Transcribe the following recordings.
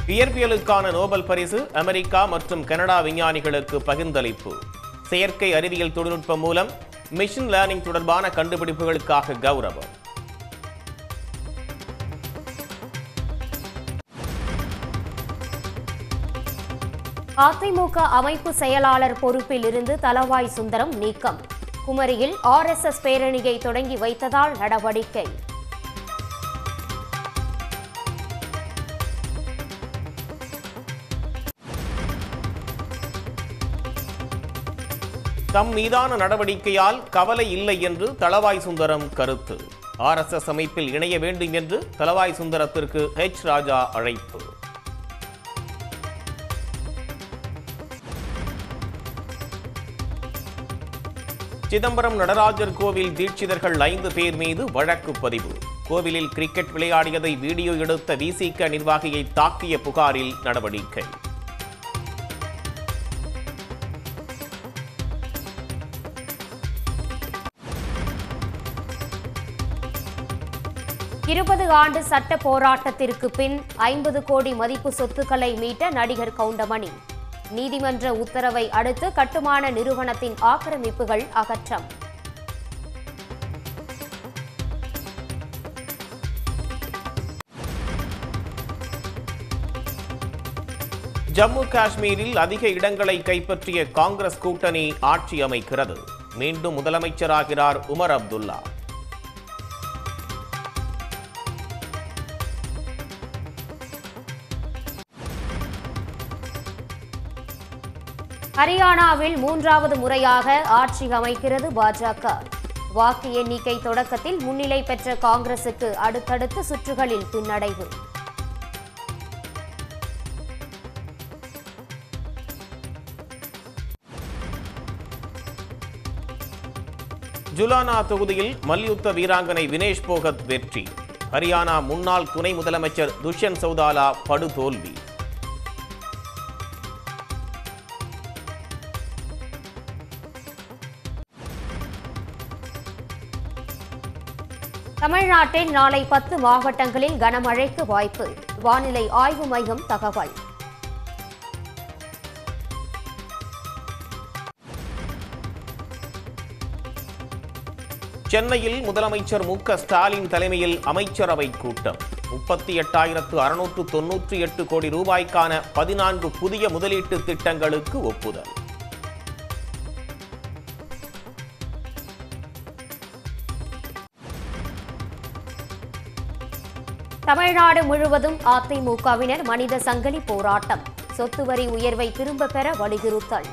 இயற்பியலுக்கான Nobel பரிசு America மற்றும் Canada விஞ்ஞானிகளுக்கு பகிர்ந்தளிப்பு செயற்கை அறிவியல் தொழில்நுட்பம் மூலம் மிஷின் லேர்னிங் தொடர்பான கண்டுபிடிப்புகளுக்காக கௌரவம் அதிமுக அமைப்பு செயலாளர் பொறுப்பில் இருந்து தலவாய் சுந்தரம் நீக்கம் குமரியில் ஆர்எஸ்எஸ் பேரணியை தொடங்கி வைத்ததால் நடவடிக்கை தம் மீதான நடவடிக்கையால் கவலை இல்லை என்று தளவாய் சுந்தரம் கருத்து ஆர்எஸ்எஸ் அமைப்பில் இணைய வேண்டும் என்று தளவாய் சுந்தரத்திற்கு ஹெச் ராஜா அழைப்பு சிதம்பரம் நடராஜர் கோவில் தீட்சிதர்கள் ஐந்து பேர் மீது வழக்கு பதிவு கோவிலில் கிரிக்கெட் விளையாடியதை வீடியோ எடுத்த விசிக நிர்வாகியை தாக்கிய புகாரில் நடவடிக்கை இருபது ஆண்டு சட்ட போராட்டத்திற்கு பின் ஐம்பது கோடி மதிப்பு சொத்துக்களை மீட்ட நடிகர் கவுண்டமணி நீதிமன்ற உத்தரவை அடுத்து கட்டுமான நிறுவனத்தின் ஆக்கிரமிப்புகள் அகற்றம் ஜம்மு காஷ்மீரில் அதிக இடங்களை கைப்பற்றிய காங்கிரஸ் கூட்டணி ஆட்சி அமைக்கிறது மீண்டும் முதலமைச்சராகிறார் உமர் அப்துல்லா ஹரியானாவில் மூன்றாவது முறையாக ஆட்சி அமைக்கிறது பாஜக வாக்கு எண்ணிக்கை தொடக்கத்தில் முன்னிலை பெற்ற காங்கிரசுக்கு அடுத்தடுத்த சுற்றுகளில் பின்னடைவு ஜுலானா தொகுதியில் மல்யுத்த வீராங்கனை வினேஷ் போகத் வெற்றி ஹரியானா முன்னாள் துணை முதலமைச்சர் துஷ்யந்த் சௌதாலா படுதோல்வி தமிழ்நாட்டில் நாளை பத்து மாவட்டங்களில் கனமழைக்கு வாய்ப்பு வானிலை ஆய்வு மையம் தகவல் சென்னையில் முதலமைச்சர் மு க ஸ்டாலின் தலைமையில் அமைச்சரவை கூட்டம் முப்பத்தி எட்டாயிரத்து அறுநூற்று தொன்னூற்றி எட்டு கோடி ரூபாய்க்கான பதினான்கு புதிய முதலீட்டு திட்டங்களுக்கு ஒப்புதல் தமிழ்நாடு முழுவதும் அதிமுகவினர் மனித சங்கிலி போராட்டம் சொத்து வரி உயர்வை திரும்ப பெற வலியுறுத்தல்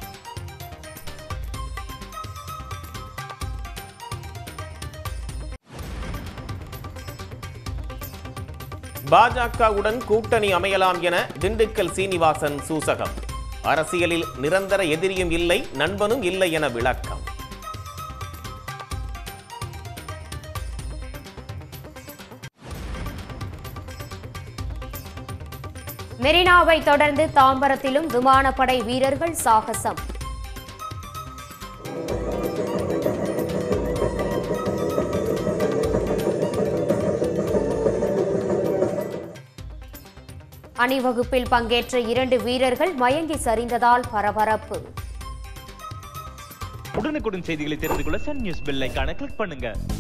பாஜகவுடன் கூட்டணி அமையலாம் என திண்டுக்கல் சீனிவாசன் சூசகம் அரசியலில் நிரந்தர எதிரியும் இல்லை நண்பனும் இல்லை என விளக்கம் மெரினாவை தொடர்ந்து தாம்பரத்திலும் விமானப்படை வீரர்கள் சாகசம் அணிவகுப்பில் பங்கேற்ற இரண்டு வீரர்கள் மயங்கி சரிந்ததால் பரபரப்பு உடனுக்குடன் செய்திகளை தெரிந்து கொள்ள சன் நியூஸ் பெல் ஐகானை கிளிக் பண்ணுங்க